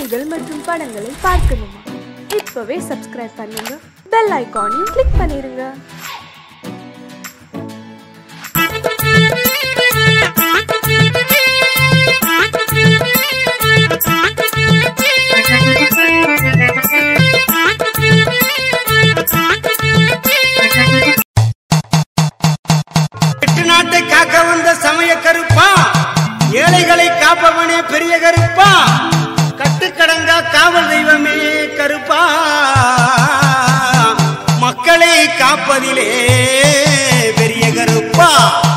நிகழ்ச்சிகள் மற்றும் படங்களை பார்க்கணுமா இப்பவே சப்ஸ்கிரைப் பண்ணுங்க பெல் ஐகானையும் கிளிக் பண்ணிருங்க எட்டு நாட்டை காக்க வந்த சமய கருப்பா ஏழைகளை காப்பவனே பெரிய கருப்பா கட்டுக்கடங்கா காவல் தெய்வமே கருப்பா மக்களை காப்பதிலே பெரிய கருப்பா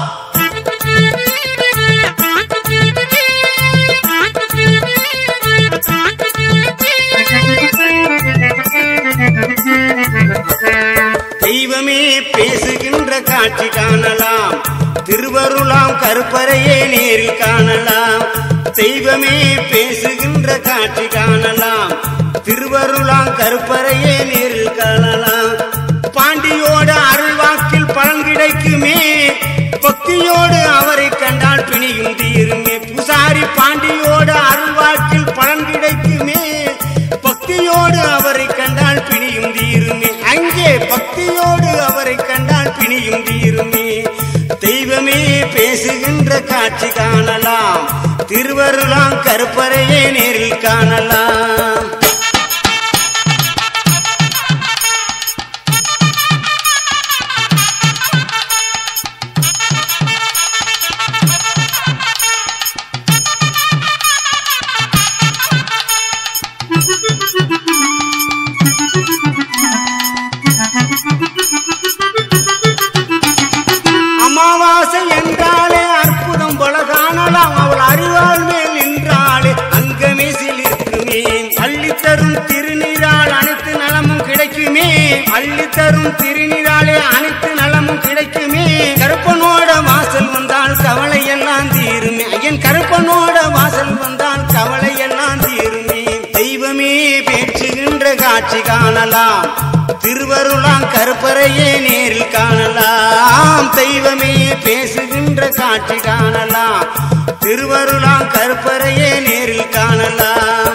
தெய்வமே பேசுகின்ற காட்சி காணலாம் திருவருளாம் கருப்பறையே நேரில் காணலாம் தெய்வமே பேசுகின்ற காட்சி காணலாம் திருவருளாம் கருப்பறையே நேரில் காணலாம் பாண்டியோட அருள் வாக்கில் பலன் கிடைக்குமே பக்தியோடு அவரை கண்டால் பிணியும் தீருமே புசாரி பாண்டியோட அருள் வாக்கில் பலன் கிடைக்குமே பக்தியோடு அவரை கண்டால் பிணியும் தீருமே அங்கே பக்தியோடு அவரை கண்டால் பிணியும் தீருமே தெய்வமே பேசுகின்ற காட்சி காணலாம் திருவருளாம் கருப்பறையே நேரில் காணலாம் அமாவாசை என்றாலே அற்புதம் பல காணலாம் அவள் அறிவாள் மேல் நின்றாளே அங்கமே சிலிருக்குமே அள்ளித்தரும் திருநீரால் அனைத்து நலமும் கிடைக்குமே அள்ளித்தரும் திருநீராலே அனைத்து நலமும் கிடைக்குமே கருப்பனோட வாசல் வந்தால் கவலை எல்லாம் தீருமே ஐயன் கருப்பனோட வாசல் வந்தால் கவலை எல்லாம் தீருமே தெய்வமே பேச்சுகின்ற காட்சி காணலாம் திருவருளாம் கருப்பறையே நேரில் காணலாம் தெய்வமே பேசுகின்ற காட்சி காணலாம் திருவருளாம் கருப்பறையே நேரில் காணலாம்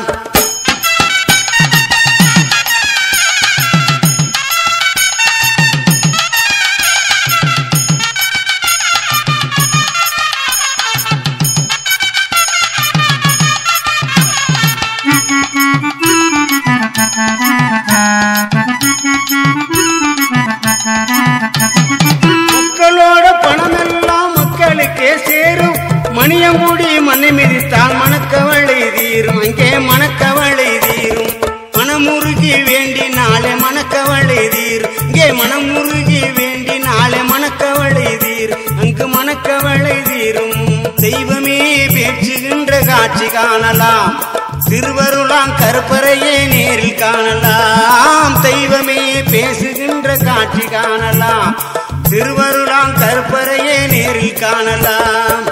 மக்களோட பணமெல்லாம் மக்களுக்கே சேரும் மணியமுடி மண்ணை மிதித்தால் மணக்கவளை தீரும் அங்கே மணக்கவளை தீரும் மனமுருகி வேண்டினாலே மணக்கவளை தீரும் இங்கே மனமுருகி வேண்டினாலே மணக்கவளை தீரும் அங்கு மணக்கவளை தீரும் தெய்வமே பேச்சுகின்ற காட்சி காணலாம் திருவருளாம் கருப்பறையே நேரில் காணலாம் தெய்வமே பேசுகின்ற காட்சி காணலாம் திருவருளாம் கருப்பறையே நேரில் காணலாம்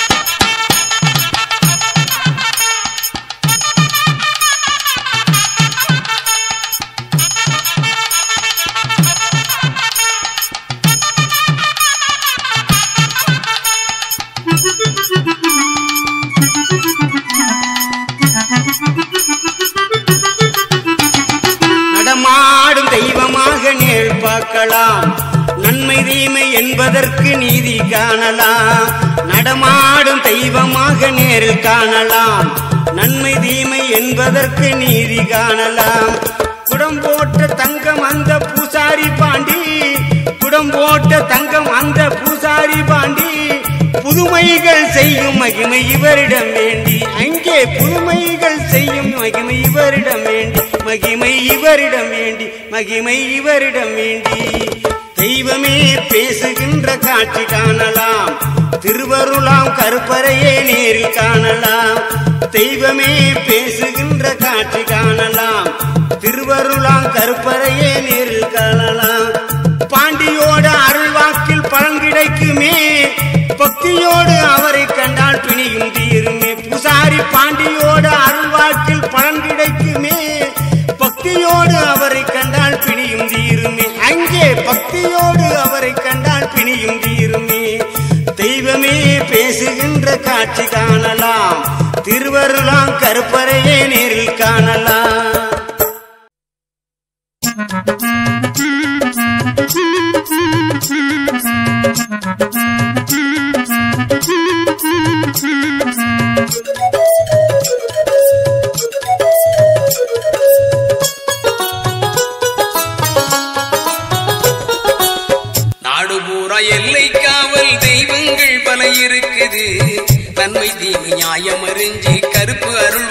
நடமாடும் தெய்வமாக நேர் பார்க்கலாம் நன்மை தீமை என்பதற்கு நீதி காணலாம் நடமாடும் தெய்வமாக நேரில் காணலாம் நன்மை தீமை என்பதற்கு நீதி காணலாம் குடம் போட்ட தங்கம் அந்த பூசாரி பாண்டி குடம் போட்ட தங்கம் அந்த பூசாரி பாண்டி புதுமைகள் செய்யும் மகிமை இவரிடம் வேண்டி அங்கே புதுமைகள் செய்யும் மகிமை இவரிடம் வேண்டி மகிமை இவரிடம் வேண்டி மகிமை இவரிடம் வேண்டி தெய்வமே பேசுகின்ற காட்சி காணலாம் திருவருளாம் கருப்பறையே நேரில் காணலாம் தெய்வமே பேசுகின்ற காட்சி காணலாம் திருவருளாம் கருப்பறையே நேரில் காணலாம் பாண்டியோட அருள் வாக்கில் பலன் கிடைக்குமே பக்தியோடு அவரை கண்டால் பிணியும் தீருமே புசாரி பாண்டியோட அருள் வாக்கில் பலன் கிடைக்குமே பக்தியோடு அவரை கண்டால் பிணியும் தீருமே அங்கே பக்தியோடு அவரை கண்டால் பிணியும் தீருமே தெய்வமே பேசுகின்ற காட்சி காணலாம் திருவருளாம் கருப்பறையே நேரில் காண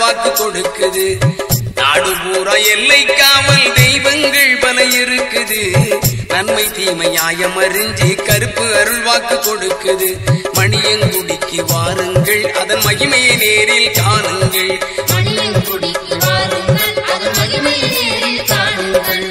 அருள்வாக்கு கொடுக்குது நாடு பூரா எல்லை காவல் தெய்வங்கள் பல இருக்குது நன்மை தீமை நியாயம் அறிஞ்சு கருப்பு அருள்வாக்கு கொடுக்குது மணியங்குடிக்கு வாருங்கள் அதன் மகிமையை நேரில் காணுங்கள் மணியங்குடிக்கு வாருங்கள் அதன் மகிமையை நேரில் காணுங்கள்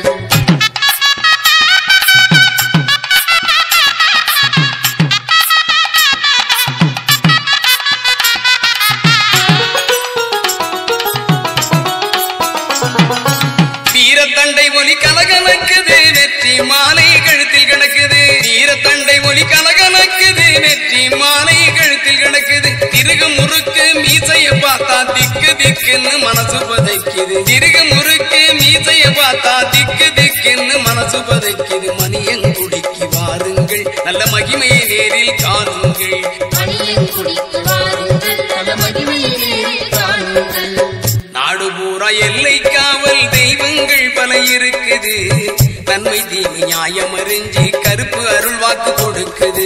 வீரத்தண்டை ஒலி கலகலக்குது நெற்றி மாலை கழுத்தில் கிடக்குது வீரத்தண்டை ஒலி கலகலக்குது நெற்றி மாலை கழுத்தில் கிடக்குது திருகு முறுக்கு மீசைய பார்த்தா திக்கு திக்குன்னு மனசு பதைக்குது திருகு முறுக்கு மீசைய பார்த்தா திக்கு திக்குன்னு மனசு பதைக்குது மணியங்குடிக்கு வாருங்கள் நல்ல மகிமையை நேரில் காணுங்கள் மணியங்குடிக்கு வாருங்கள் அதன் மகிமையை நேரில் காணுங்கள் நாடு பூரா எல்லை காவல் தெய்வங்கள் பல இருக்குது நன்மை தீமை நியாயம் அறிஞ்சு கருப்பு அருள்வாக்கு கொடுக்குது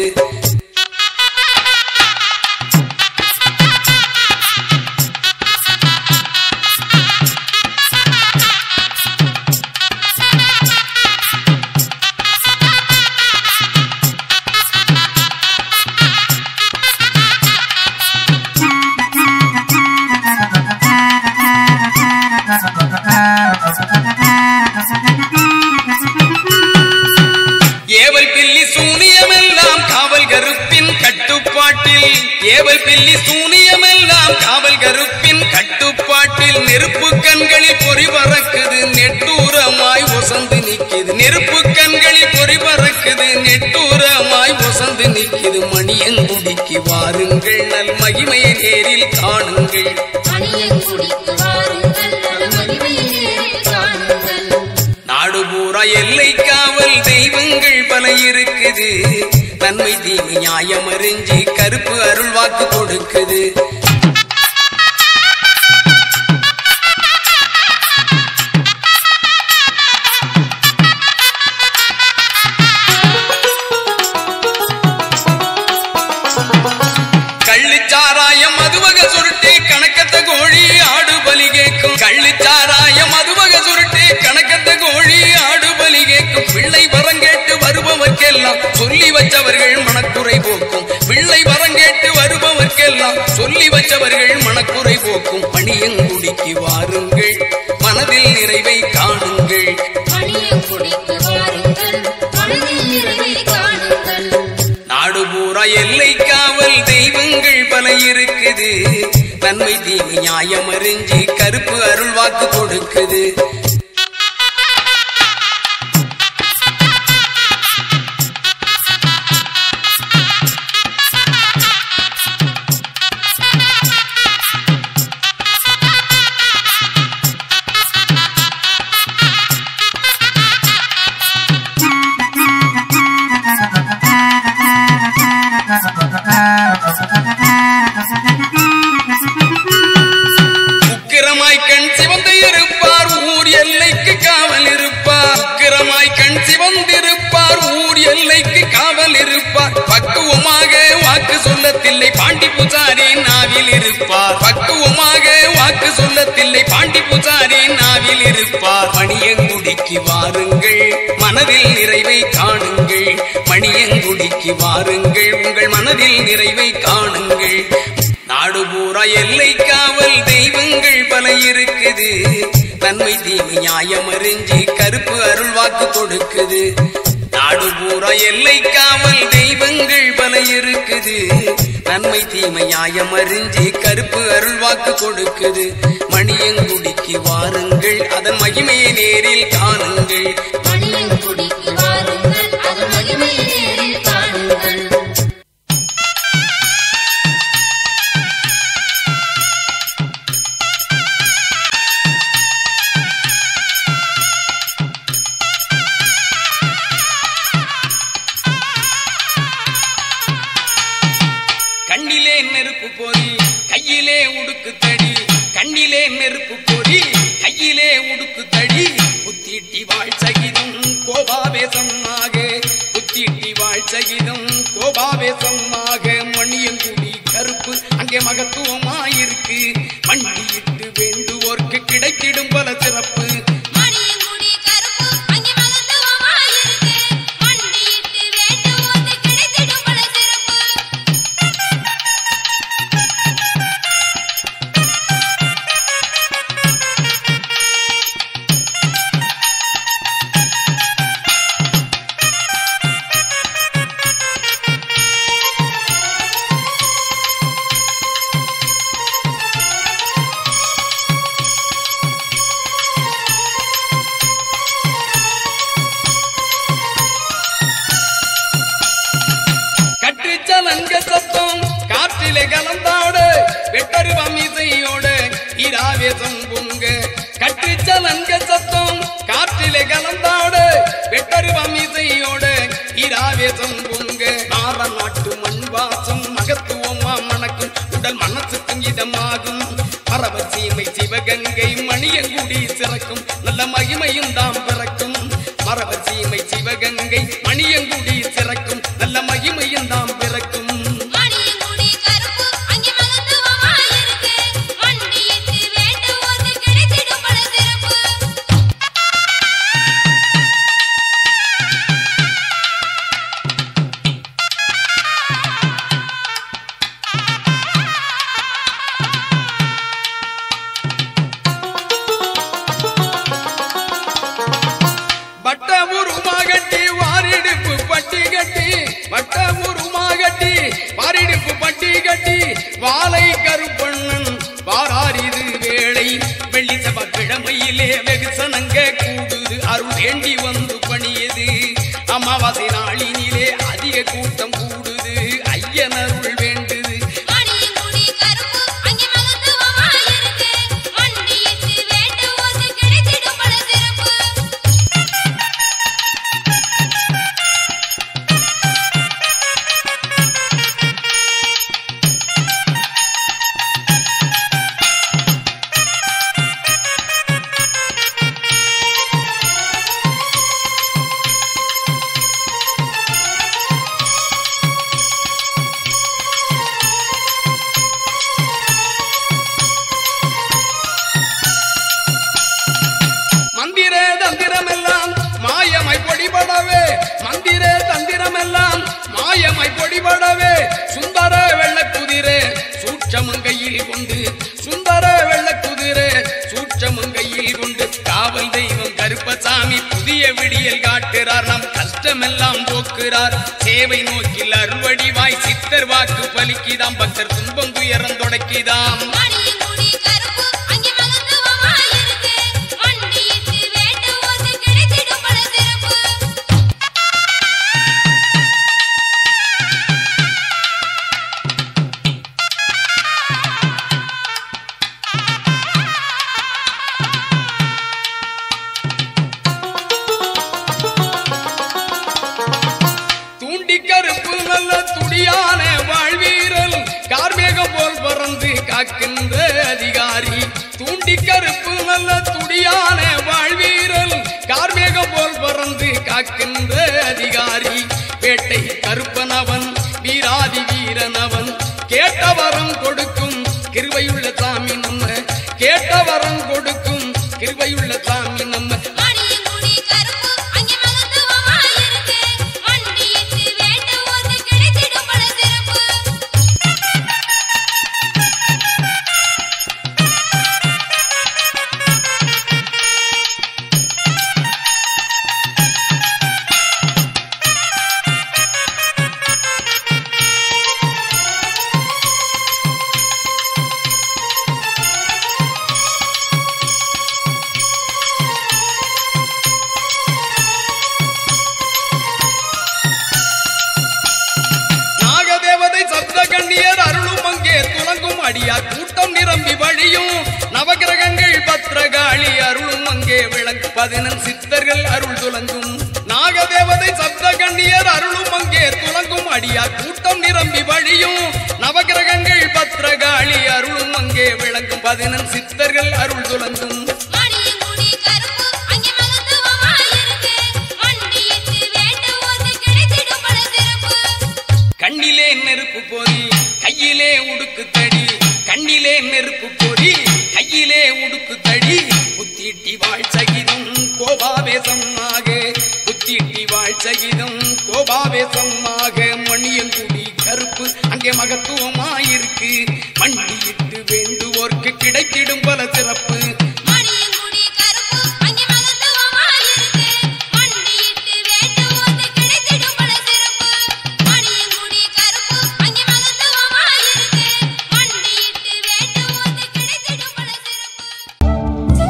ஏவல் பில்லி சூனியமெல்லாம் காவல் கருப்பின் கட்டுப்பாட்டில் ஏவல் பில்லி சூனியமெல்லாம் காவல் கருப்பின் கட்டுப்பாட்டில் நெருப்பு கண்களில் பொறி பறக்குது நெட்டூரமாய் ஒசந்து நிக்குது நெருப்பு கண்களில் பொறி பறக்குது நெட்டூரமாய் ஒசந்து நிக்குது மணியங்குடிக்கு வாருங்கள் நல் மகிமையை நேரில் காணுங்கள் மணியங்குடிக்கு வாருங்கள் அதன் மகிமையை நேரில் காணுங்கள் நாடு பூரா எல்லை காவல் தெய்வங்கள் பல இருக்குது நன்மை தீமை நியாயம் அறிஞ்சு கருப்பு அருள்வாக்கு கொடுக்குது கள்ளுச்சாராயம் மதுவக சுருட்டு கணக்கத்த கோழி ஆடு பலி கேட்கும் கள்ளுச்சாராயம் மதுவக சுருட்டு கணக்கத்த கோழி ஆடு பலி கேட்கும் பிள்ளை வரங்கேட்டு வருபவர்க்கெல்லாம் சொல்லி வச்சவர்கள் மனக்குறை போக்கும் பிள்ளை வரங்கேட்டு வருபவர்க்கெல்லாம் சொல்லி வச்சவர்கள் மனக்குறை போக்கும் பணியங்குடிக்கு வாருங்கள் மனதில் நிறைவை காணுங்கள் மணியங்குடிக்கு வாருங்கள் மனதில் நிறைவை காணுங்கள் நாடு பூரா எல்லை காவல் தெய்வங்கள் பல இருக்குது நன்மை தீமை நியாயம் அறிஞ்சு கருப்பு அருள்வாக்கு கொடுக்குது உக்கிரமாய் கண் சிவந்து இருப்பார் ஊர் எல்லைக்கு காவல் இருப்பார் உக்கிரமாய் கண் சிவந்திருப்பார் ஊர் எல்லைக்கு காவல் இருப்பார் பக்குவமாக வாக்கு சொல்லத்தில்லை பாண்டி புசாரி நாவில் இருப்பார் பக்குவமாக வாக்கு சொல்லத்தில்லை பாண்டி புசாரி நாவில் இருப்பார் மணியங்குடிக்கு வாருங்கள் மனதில் நிறைவை காணுங்கள் மணியங்குடிக்கு வாருங்கள் உங்கள் மனதில் நிறைவை காணுங்கள் நாடு பூரா எல்லை காவல் தெய்வங்கள் பல இருக்குது நன்மை தீமை நியாயம் அறிஞ்சு கருப்பு அருள்வாக்கு கொடுக்குது நாடு பூரா எல்லை காவல் தெய்வங்கள் பல இருக்குது நன்மை தீமை நியாயம் அறிஞ்சு கருப்பு அருள்வாக்கு கொடுக்குது மணியங்குடிக்கு வாருங்கள் அதன் மகிமையை நேரில் காணுங்கள் மணியங்குடிக்கு வாருங்கள் அதன் மகிமையை நேரில் காணுங்கள் கண்ணிலே நெருப்பு பொறி கையிலே உடுக்கு தடி கண்ணிலே நெருப்பு பொறி கையிலே உடுக்கு தடி புத்திட்டி வாழ் சகிதம் கோபாவேசமாக புத்திட்டி வாழ் சகிதம் கோபாவேசமாக மணியங்குடி கருப்பு அங்கே மகத்துவமாயிருக்கு மண்டியிட்டு வேண்டி காற்றிலே கலந்தாட வெட்டருவம் இசையோட இராவேசம் பொங்க கட்டுச்சலங்க சத்தம் காற்றிலே கலந்தாட வெட்டருவம் இசையோட இராவேசம் பொங்க நார நாட்டு மண் வாசம் மகத்துவமா மணக்கும் உடல் மனசுக்கும் இதமாகும் பரவ சீமை சிவகங்கை மணியங்குடி சிறக்கும் நல்ல மகிமையும் தாம் பிறக்கும் மரப சீமை சிவகங்கை மணியங்குடி சிறக்கும் நல்ல மகிமையும் தாம் பிறக்கும் மணியங்குடி கருப்பு அங்கே மகத்துவமாயிருக்கு மண்டியிட்டு வேண்டுவோர்க்கு கிடைத்திடும் பல சிறப்பு வட்ட உருமாகட்டி வாரிடுப்பு பட்டி கட்டி வட்ட உருமாகட்டி வாரிடுப்பு பட்டி கட்டி வாழை கருப்பண்ணன் வாராரிது வேளை வெள்ளி செவ்வாய்க்கிழமையிலே வெகு சனங்க கூடுது அருள் வேண்டி வந்து பணியது அமாவாசை நாளினிலே அதிக கூட்டம் கூடுது ஐயன் அருள் வேண்டுது மணியங்குடி கருப்பு அங்கே மகத்துவமாயிருக்கு மண்டியிட்டு வேண்டுவோர்க்கு கிடைத்திடும் பல சிறப்பு மந்திர தந்திரமெல்லாம் மாயமாய் பொடிபடவே மந்திர தந்திரமெல்லாம் மாயமாய் பொடிபடவே சுந்தர வெள்ளக்குதிரே சூட்சமங்கையில் கொண்டு சுந்தர வெள்ளக்குதிரே சூட்சமங்கையில் கொண்டு காவல் தெய்வம் கருப்பசாமி புதிய விடியல் காட்டுறார் நம் கஷ்டமெல்லாம் போக்குறார் சேவை நோக்கில் அறுவடிவாய் சித்தர் வாக்கு பலிக்குதாம் பக்தர் துன்பம் துயரம் தொடக்கிதாம் மணியங்குடி கருப்பு அங்கே மகத்துவமாயிருக்கு மண்டியிட்டு வேண்டுவோர்க்கு கிடைத்திடும் பல சிறப்பு தூண்டி கருப்பு நல்ல துடியான வாழ்வீரல் கார்மேகம் போல் பறந்து காக்கின்ற அதிகாரி தூண்டி கருப்பு நல்ல துடியான வாழ்வீரல் கார்மேகம் போல் பறந்து காக்கின்ற அதிகாரி வேட்டை கருப்பனவன் வீராதி வீரனவன் கேட்ட வரம் கொடுக்கும் கிருபையுள்ள சாமி நம்ம கேட்ட வரம் கொடுக்கும் கிருபையுள்ள சாமி நம்ம மணியங்குடி கருப்பு அங்கே மகத்துவமாயிருக்கு மண்டியிட்டு வேண்டுவோர்க்கு கிடைத்திடும் பல சிறப்பு நாகதேவதை சப்த கண்ணியர் அருளும் அங்கே துலங்கும் அடியார் கூட்டம் நிரம்பி வழியும் நவகிரகங்கள் பத்ரகாளி அருளும் அங்கே விளங்கு பதினன் சித்தர்கள் அருள் துலங்கும் நாகதேவதை சப்த கண்ணியர் அருளும் அங்கே துலங்கும் அடியார் கூட்டம் நிரம்பி வழியும் நவகிரகங்கள் பத்ரகாளி அருளும் அங்கே விளங்கும் பதினன் சித்தர்கள் அருள் துலங்கும் மணியங்குடி கருப்பு அங்கே மகத்துவமாயிருக்கு மண்டியிட்டு வேண்டுவோர்க்கு கிடைத்திடும் பல சிறப்பு கண்ணிலே நெருப்பு பொறி கையிலே உடுக்கு தடி கண்ணிலே நெருப்பு பொறி கையிலே உடுக்கு தடி புத்திட்டி வாழ் சகிதம் கோபாவேசமாக புத்திட்டி வாழ் சகிதம் கோபாவேசமாக மணியங்குடி கருப்பு அங்கே மகத்துவமாயிருக்கு மண்டியிட்டு வேண்டுவோர்க்கு கிடைத்திடும் பல சிறப்பு மணியங்குடி கருப்பு அங்கே மகத்துவமாயிருக்கு மண்டியிட்டு வேண்டுவோர்க்கு கிடைத்திடும் பல சிறப்பு மணியங்குடி கருப்பு அங்கே மகத்துவமாயிருக்கு மண்டியிட்டு வேண்டுவோர்க்கு கிடைத்திடும் பல சிறப்பு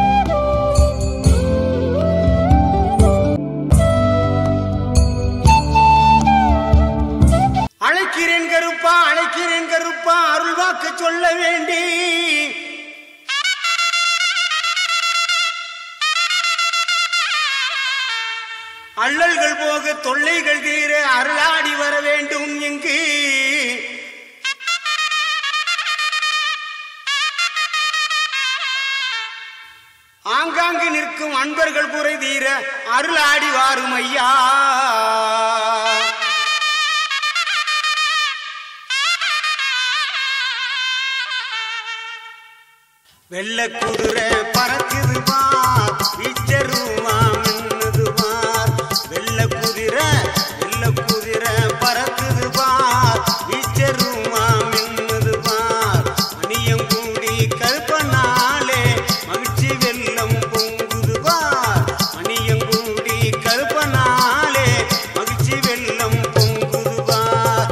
Thank வாக்கு சொல்ல வேண்டி அள்ளல்கள் போக தொல்லைகள் தீர அருளாடி வர வேண்டும் இங்கு ஆங்காங்கு நிற்கும் அன்பர்கள் குறை தீர அருளாடி வாரும் ஐயா வெள்ள குதிரை பறக்குது பார் வீச்சருமா மின்னுது பார் வெள்ள குதிரை வெள்ள குதிரை பறக்குது பார் வீச்சருமா மின்னுது பார் மணியங்கூடி கருப்பனாலே மகிழ்ச்சி வெள்ளம் பொங்குது பார் மணியங்கூடி கருப்பனாலே மகிழ்ச்சி வெள்ளம் பொங்குது பார்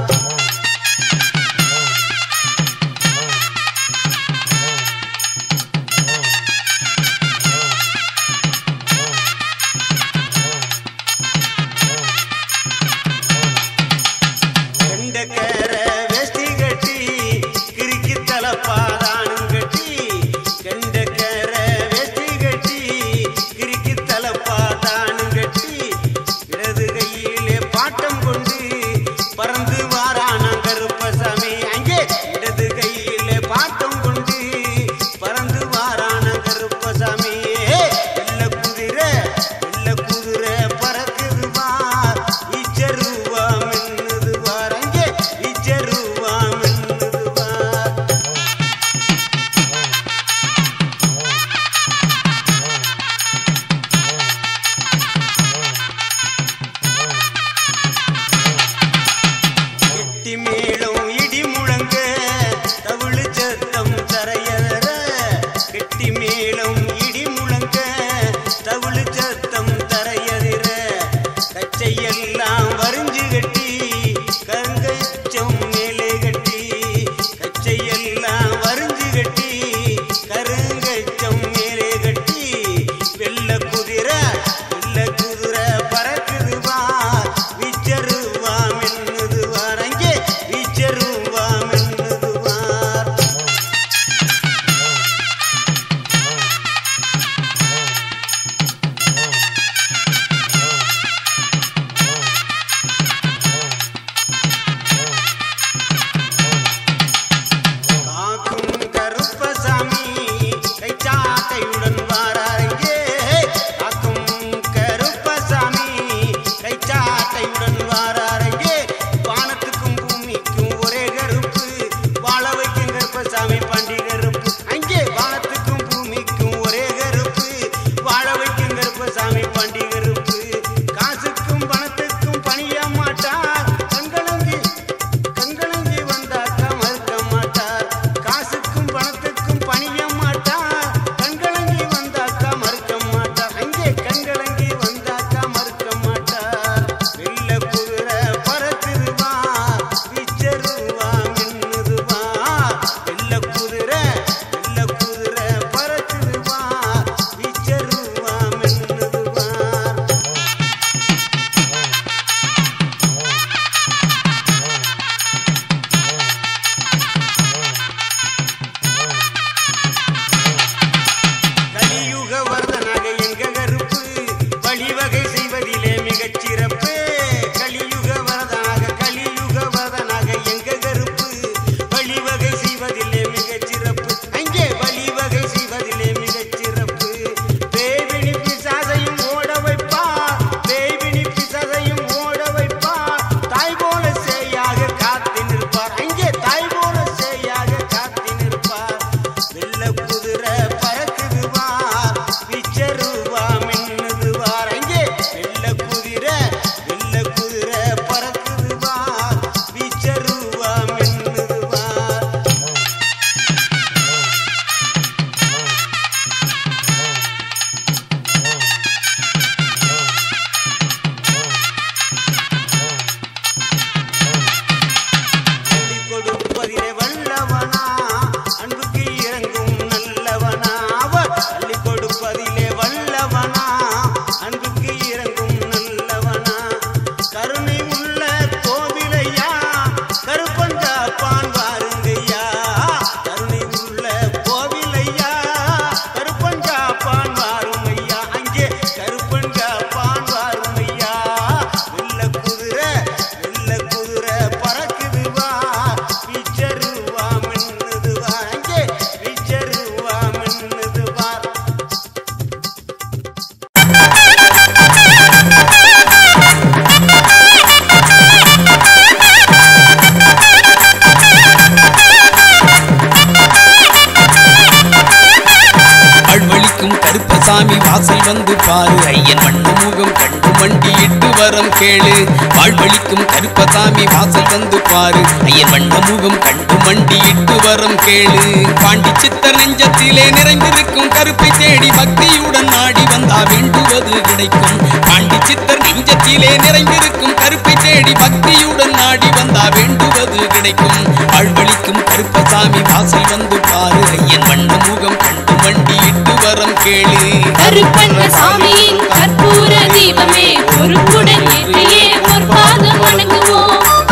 கருப்பசாமி வாசல் வந்து பாரு ஐயன் வண்ண முகம் கண்டு மண்டியிட்டு வரம் கேளு வாழ்வழிக்கும் கருப்பசாமி வாசல் வந்து பாரு ஐயன் வண்ண முகம் கண்டு மண்டியிட்டு வரம் கேளு பாண்டி சித்தர் நெஞ்சத்திலே நிறைந்திருக்கும் கருப்பை தேடி பக்தியுடன் நாடி வந்தா வேண்டுவது கிடைக்கும் பாண்டி சித்தர் நெஞ்சத்திலே நிறைந்திருக்கும் கருப்பை தேடி பக்தியுடன் நாடி வந்தா வேண்டுவது கிடைக்கும் வாழ்வழிக்கும் கருப்பசாமி வாசல் வந்து பாரு ஐயன் வண்ண முகம் கண்டு மண்டியிட்டு வரம் கேளு கருப்பண்ண சாமியின் கற்பூர தீபமே பொறுப்புடன் ஏற்றியே ஒரு பாதம் வணங்குவோம்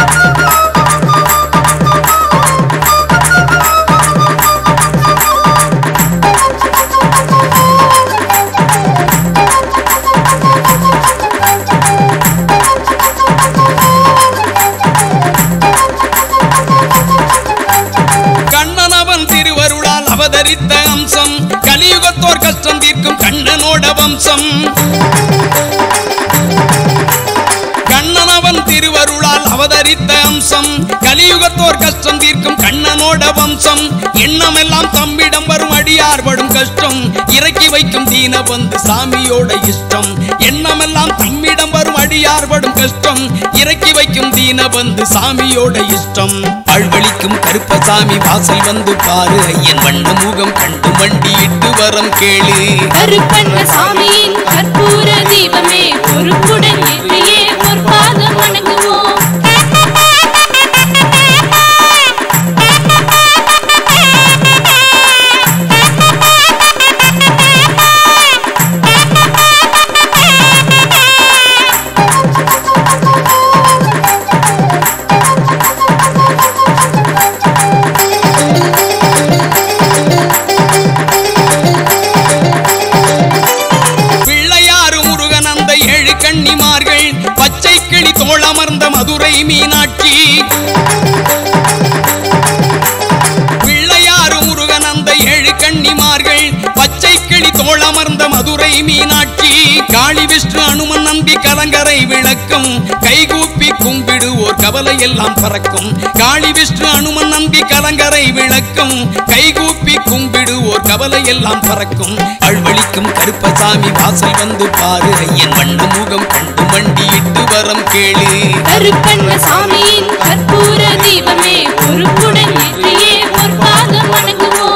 கண்ணன் அவன் திருவருளால் அவதரித்த அம்சம் கலியுகத்தோர் கஷ்டம் தீர்க்கும் கண்ணனோட வம்சம் கண்ணன் அவன் திருவருளால் அவதரித்த அம்சம் கலியுகத்தோர் கஷ்டம் தீர்க்கும் கண்ணனோட வம்சம் எண்ணமெல்லாம் தம்மிடம் வரும் அடியார் படும் கஷ்டம் இறக்கி வைக்கும் தீன வந்து சாமியோட இஷ்டம் எண்ணமெல்லாம் தம்மிடம் வரும் அடியார் படும் கஷ்டம் இறக்கி வைக்கும் தீன வந்து சாமியோட இஷ்டம் அழ்வழிக்கும் கருப்பசாமி வாசல் வந்து பாரு ஐயன் வண்ண முகம் கண்டு மண்டியிட்டு வரம் கேளு கருப்பண்ண சாமியின் கற்பூர தீபமே பொறுப்புடன் ஏற்றியே ஒரு பாதம் வணங்குவோம் பிள்ளையாறு முருகன் அந்த ஏழு கன்னிமார்கள் பச்சை கிளி தோளமர்ந்த மதுரை மீனாட்சி பிள்ளையாறு முருகன் அந்த ஏழு கன்னிமார்கள் பச்சை கிளி தோளமர்ந்த மதுரை மீனாட்சி காளி விஷ்ணு அனுமன் நம்பி கலங்கரை விளக்கம் கைகூப்பி கும்பிடுவோர் கவலை எல்லாம் பறக்கும் காளி விஷ்ணு அனுமன் நம்பி கலங்கரை விளக்கம் கைகூப்பி கும்பிடுவோர் கவலை எல்லாம் பறக்கும் அழ்வழிக்கும் கருப்பசாமி வாசல் வந்து பாரு ஐயன் வண்ண முகம் கண்டு மண்டியிட்டு வரம் கேளு கருப்பண்ண சாமியின் கற்பூர தீபமே பொறுப்புடன் ஏற்றியே ஒரு பாதம் வணங்குவோம்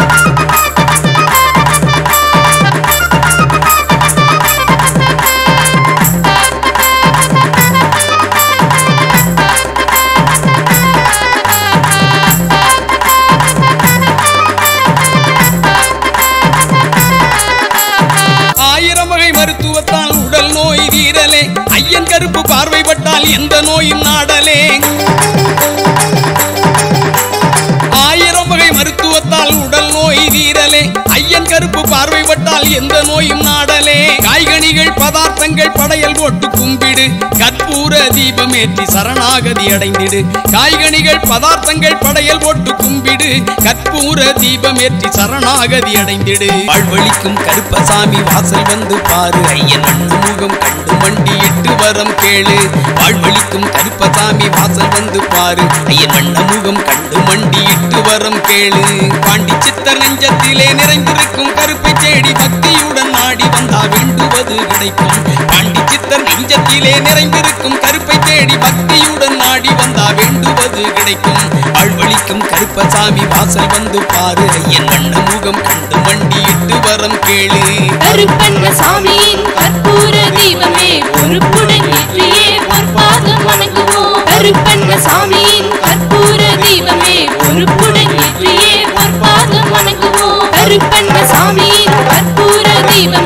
ஆயிரம் வகை மருத்துவத்தால் உடல் நோய் தீரலே ஐயன் கருப்பு பார்வைப்பட்டால் எந்த நோயும் நாடலே ஆயிரம் வகை மருத்துவத்தால் உடல் நோய் தீரலே ஐயன் கருப்பு பார்வைப்பட்டால் எந்த நோயும் நாடலே காய்கனிகள் பதார்த்தங்கள் படையல் போட்டு கும்பிடு கற்பூர தீபமேற்றி சரணாகதி அடைந்திடு காய்கனிகள் பதார்த்தங்கள் படையல் போட்டு கும்பிடு கற்பூர தீபமேற்றி சரணாகதி அடைந்திடு வாழ்வழிக்கும் கருப்பசாமி வாசல் வந்து பாரு ஐயன் வண்ண முகம் கண்டு மண்டியிட்டு வரம் கேளு வாழ்வழிக்கும் கருப்பசாமி வாசல் வந்து பாரு ஐயன் வண்ண முகம் கண்டு மண்டியிட்டு வரம் கேளு பாண்டி சித்தர் நெஞ்சத்திலே நிறைந்திருக்கும் கருப்பை தேடி பக்தியுடன் நாடி வந்தா வேண்டுவது கிடைக்கும் பாண்டி சித்தர் நெஞ்சத்திலே நிறைந்திருக்கும் கருப்பை தேடி பக்தியுடன் நாடி வந்தா வேண்டுவது கிடைக்கும் ஆழ்வழிக்கும் கருப்பசாமி வாசல் வந்து பாரு ஐயன் வண்ண முகம் கண்டு மண்டியிட்டு வரம் கேளு கருப்பண்ண சாமியின் கற்பூர தீபமே பொறுப்புடன் ஏற்றியே ஒரு பாதம் வணங்குவோம் கருப்பண்ண சாமியின் கற்பூர தீபமே பொறுப்புடன் ஏற்றியே ஒரு பாதம் வணங்குவோம் கருப்பண்ண சாமியின் கற்பூர தீபமே